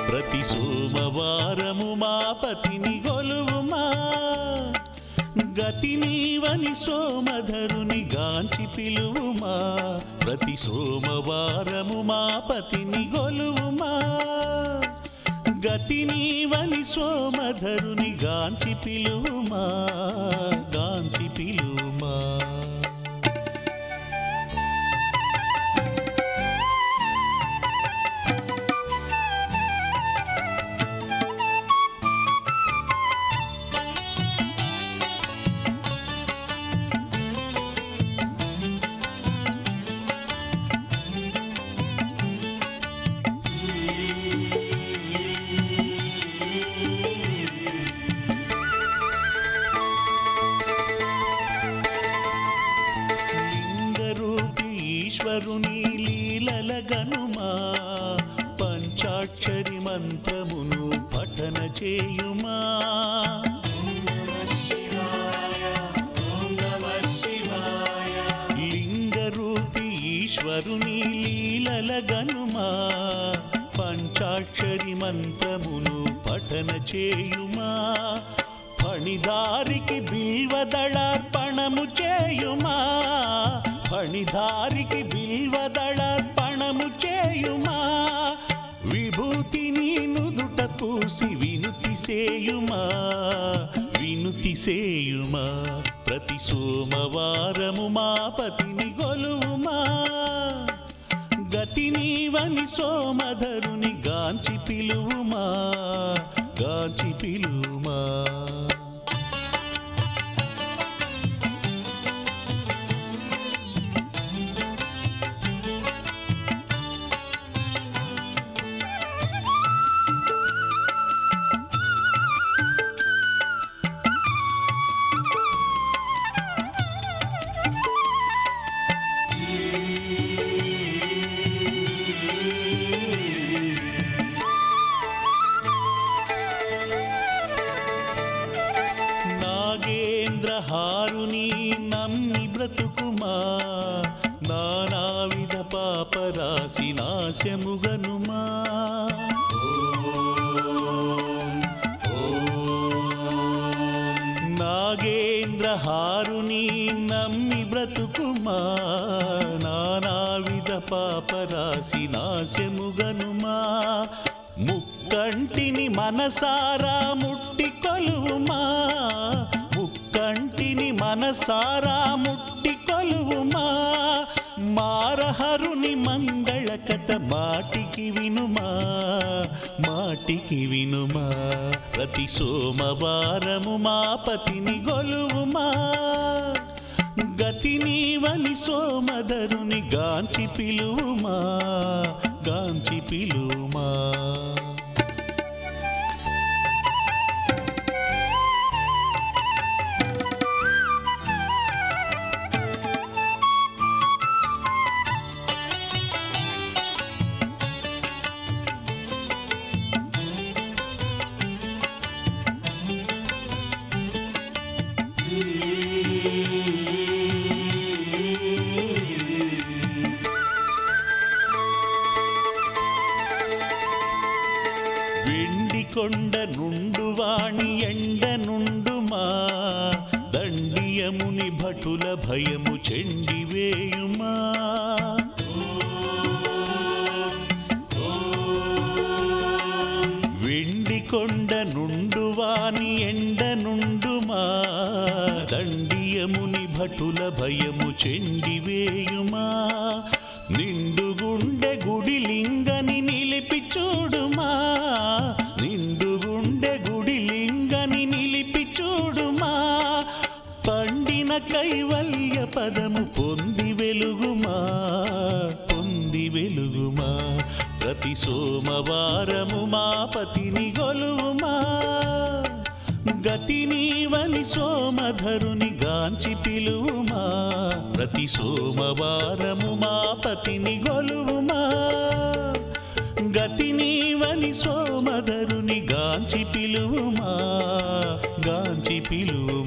ప్రతి సోమవారము మా పతిని గొలువుమా గతి నీవని సోమధరుని గాంచి పిలువుమా ప్రతి సోమవారము మా పతిని గొలువుమా గతి నీవని సోమధరుని గాంచి పిలువుమా గాంచి పిలువుమా లింగరూపి ఈశ్వరుని లీలల గనుమా పంచాక్షరి మంత్రమును పఠన చేయుమా లింగరూపి ఈశ్వరుని లీలల గనుమా పంచాక్షరి మంత్రమును పఠన చేయుమా ఫణిదారికి బిల్వదళార్పణము చేయుమా ఫణిదారికి బిల్వదళార్పణము చేయుమా విభూతిని నుదుట పూసి వినుతి సేయుమా వినుతి సేయుమా ప్రతి సోమవారము మా పతిని గొలువుమా గతి నీవని సోమధరుని గాంచి పిలువుమా గాంచి పిలువుమా నాగేంద్రహారుని నమ్మి బ్రతుకుమా నానావిధ పాపరాశి నాశముగనుమా నాగేంద్రహారుని నమ్మి బ్రతుకుమా నానావిధ పాపరాశి నాశముగనుమా ముక్కంటిని మనసారా ముట్టి కొలువుమా ముక్కంటిని మనసారా ముట్టి కొలువుమా మారహరుని మంగళ కథ మాటికి వినుమా మాటికి వినుమా ప్రతి సోమవారము మా పతిని గొలువుమా గతి నీవని సోమధరుని గాంచి పిలువుమా గాంచి పిలువుమా వెండి కొండ నుండు వాణి ఎండ నుండుమా దండియముని భటుల భయము చెండివేయుమా వెండి కొండ నుండు వాని ఎండ నుండుమా దండియముని భటుల భయము చెండివేయుమా నిండు గుండె గుడి లింగని నిలిపి చూడుమా నిండు గుండె గుడి లింగని నిలిపి చూడుమా పండిన కైవల్య పదము పొంది వెలుగుమా పొంది వెలుగుమా ప్రతి సోమవారము మా పతిని గొలువుమా గతి నీవని సోమధరుని గాంచి పిలువుమా ప్రతి సోమవారము మా పతిని గొలువుమా గతి నీవని సోమధరుని గాంచి పిలువుమా గాంచి పిలువు